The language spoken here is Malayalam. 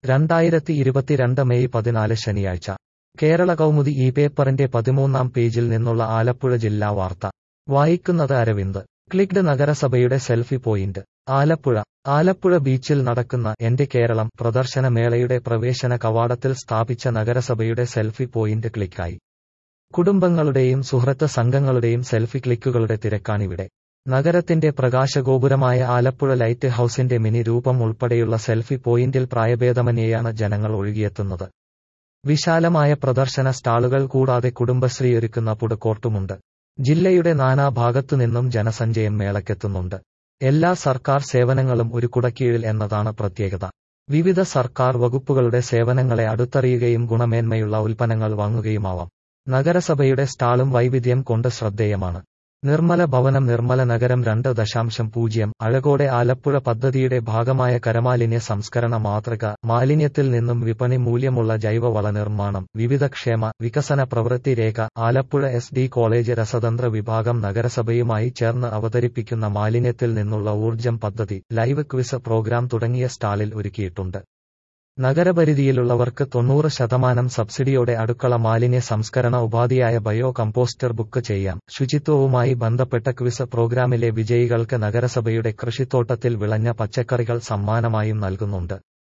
രണ്ടായിരത്തി ഇരുപത്തിരണ്ട് മെയ് പതിനാല് ശനിയാഴ്ച കേരള കൗമുദി ഈ പേപ്പറിന്റെ പതിമൂന്നാം പേജിൽ നിന്നുള്ള ആലപ്പുഴ ജില്ലാ വാർത്ത വായിക്കുന്നത് അരവിന്ദ് ക്ലിക്ഡ് നഗരസഭയുടെ സെൽഫി പോയിന്റ് ആലപ്പുഴ ആലപ്പുഴ ബീച്ചിൽ നടക്കുന്ന എന്റെ കേരളം പ്രദർശന മേളയുടെ പ്രവേശന കവാടത്തിൽ സ്ഥാപിച്ച നഗരസഭയുടെ സെൽഫി പോയിന്റ് ക്ലിക്കായി കുടുംബങ്ങളുടെയും സുഹൃത്ത് സംഘങ്ങളുടെയും സെൽഫി ക്ലിക്കുകളുടെ തിരക്കാണിവിടെ നഗരത്തിന്റെ പ്രകാശഗോപുരമായ ആലപ്പുഴ ലൈറ്റ് ഹൌസിന്റെ മിനി രൂപം ഉൾപ്പെടെയുള്ള സെൽഫി പോയിന്റിൽ പ്രായഭേദമന്യേയാണ് ജനങ്ങൾ ഒഴുകിയെത്തുന്നത് വിശാലമായ പ്രദർശന സ്റ്റാളുകൾ കൂടാതെ കുടുംബശ്രീ ഒരുക്കുന്ന ഫുഡ് ജില്ലയുടെ നാനാഭാഗത്തുനിന്നും ജനസഞ്ചയം മേളയ്ക്കെത്തുന്നുണ്ട് എല്ലാ സർക്കാർ സേവനങ്ങളും ഒരു കുടക്കീഴിൽ എന്നതാണ് പ്രത്യേകത വിവിധ സർക്കാർ വകുപ്പുകളുടെ സേവനങ്ങളെ അടുത്തറിയുകയും ഗുണമേന്മയുള്ള ഉൽപ്പന്നങ്ങൾ വാങ്ങുകയുമാവാം നഗരസഭയുടെ സ്റ്റാളും വൈവിധ്യം കൊണ്ട് ശ്രദ്ധേയമാണ് നിർമ്മല ഭവനം നിർമ്മല നഗരം രണ്ട് ദശാംശം പൂജ്യം അഴകോടെ ആലപ്പുഴ പദ്ധതിയുടെ ഭാഗമായ കരമാലിന്യ സംസ്കരണ മാതൃക മാലിന്യത്തിൽ നിന്നും വിപണി മൂല്യമുള്ള ജൈവവള നിർമ്മാണം വിവിധ ക്ഷേമ വികസന പ്രവൃത്തി രേഖ ആലപ്പുഴ എസ് ഡി കോളേജ് രസതന്ത്ര വിഭാഗം നഗരസഭയുമായി ചേർന്ന് അവതരിപ്പിക്കുന്ന മാലിന്യത്തിൽ നിന്നുള്ള ഊർജം പദ്ധതി ലൈവ് ക്വിസ് പ്രോഗ്രാം തുടങ്ങിയ സ്റ്റാളിൽ ഒരുക്കിയിട്ടുണ്ട് നഗരപരിധിയിലുള്ളവർക്ക് തൊണ്ണൂറ് ശതമാനം സബ്സിഡിയോടെ അടുക്കള മാലിന്യ സംസ്കരണ ഉപാധിയായ ബയോ കമ്പോസ്റ്റർ ബുക്ക് ചെയ്യാം ശുചിത്വവുമായി ബന്ധപ്പെട്ട ക്വിസ് പ്രോഗ്രാമിലെ വിജയികൾക്ക് നഗരസഭയുടെ കൃഷിത്തോട്ടത്തിൽ വിളഞ്ഞ പച്ചക്കറികൾ സമ്മാനമായും നൽകുന്നുണ്ട്